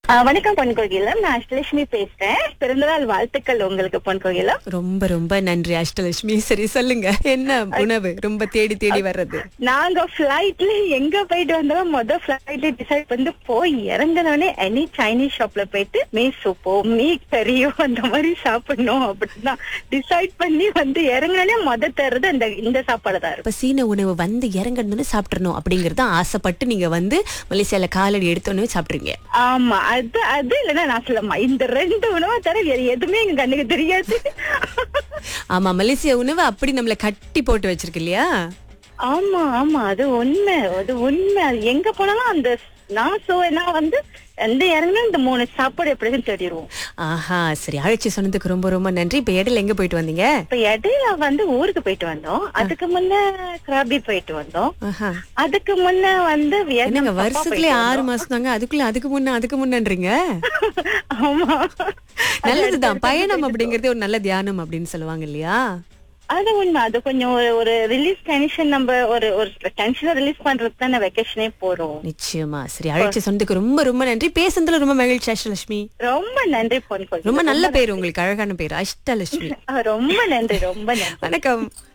ஆ, வணக்கம் பொன் கோகிலம் நான் அஷ்டலட்சுமி பேசுறேன் பிறந்தநாள் வாழ்த்துக்கள் உங்களுக்கு பொன் கோகிலம் ரொம்ப ரொம்ப நன்றி அஷ்டலட்சுமி சரி சொல்லுங்க என்ன உணவு ரொம்ப தேடி தேடி வர்றது நாங்க பிளைட்ல எங்க போயிட்டு வந்தாலும் மொதல் பிளைட்ல டிசைட் வந்து போய் இறங்கினோடனே எனி சைனீஸ் ஷாப்ல போயிட்டு மீ சூப்போ மீ கறியோ அந்த மாதிரி சாப்பிடணும் அப்படின்னா டிசைட் பண்ணி வந்து இறங்கினோடனே மொத தர்றது அந்த இந்த சாப்பாடு தான் இருக்கும் இப்ப சீன உணவு வந்து இறங்கணும்னு சாப்பிடணும் அப்படிங்கறத ஆசைப்பட்டு நீங்க வந்து மலேசியால காலடி எடுத்தோன்னு சாப்பிடுறீங்க ஆமா அது அது இல்லைன்னா நான் சொல்லமா இந்த ரெண்டு உணவை தவிர வேற எதுவுமே எங்க கண்ணுக்கு தெரியாது ஆமா மலேசியா உணவு அப்படி நம்மள கட்டி போட்டு வச்சிருக்கு இல்லையா ஆமா ஆமா அது உண்மை அது உண்மை அது எங்க போனாலும் அந்த நான் சோ நான் வந்து எந்த இறங்கினா இந்த மூணு சாப்பாடு எப்படின்னு தெரியும் ஆஹா சரி அழைச்சி சொன்னதுக்கு ரொம்ப ரொம்ப நன்றி இப்ப இடையில எங்க போயிட்டு வந்தீங்க இப்ப இடையில வந்து ஊருக்கு போயிட்டு வந்தோம் அதுக்கு முன்ன கிராபி போயிட்டு வந்தோம் ஆஹா அதுக்கு முன்ன வந்து வியட்நாம் என்னங்க சப்பா வருஷத்துலயே போயிட்டு ஆறு வந்தோம். மாசம் தாங்க அதுக்குள்ள அதுக்கு முன்ன அதுக்கு முன்னன்றீங்க ஆமா நல்லதுதான் பயணம் அப்படிங்கறது ஒரு நல்ல தியானம் அப்படின்னு சொல்லுவாங்க இல்லையா அது உண்மை அது கொஞ்சம் ஒரு ஒரு ரிலீஸ் டென்ஷன் நம்ம ஒரு ஒரு டென்ஷனை ரிலீஸ் பண்றதுக்கு தானே வெக்கேஷனே போறோம் நிச்சயமா சரி அழைச்சி சொன்னதுக்கு ரொம்ப ரொம்ப நன்றி பேசுனதுல ரொம்ப மகிழ்ச்சி அஷ்டலட்சுமி ரொம்ப நன்றி பொன் கோயில் ரொம்ப நல்ல பேர் உங்களுக்கு அழகான பேர் அஷ்டலட்சுமி ரொம்ப நன்றி ரொம்ப நன்றி வணக்கம்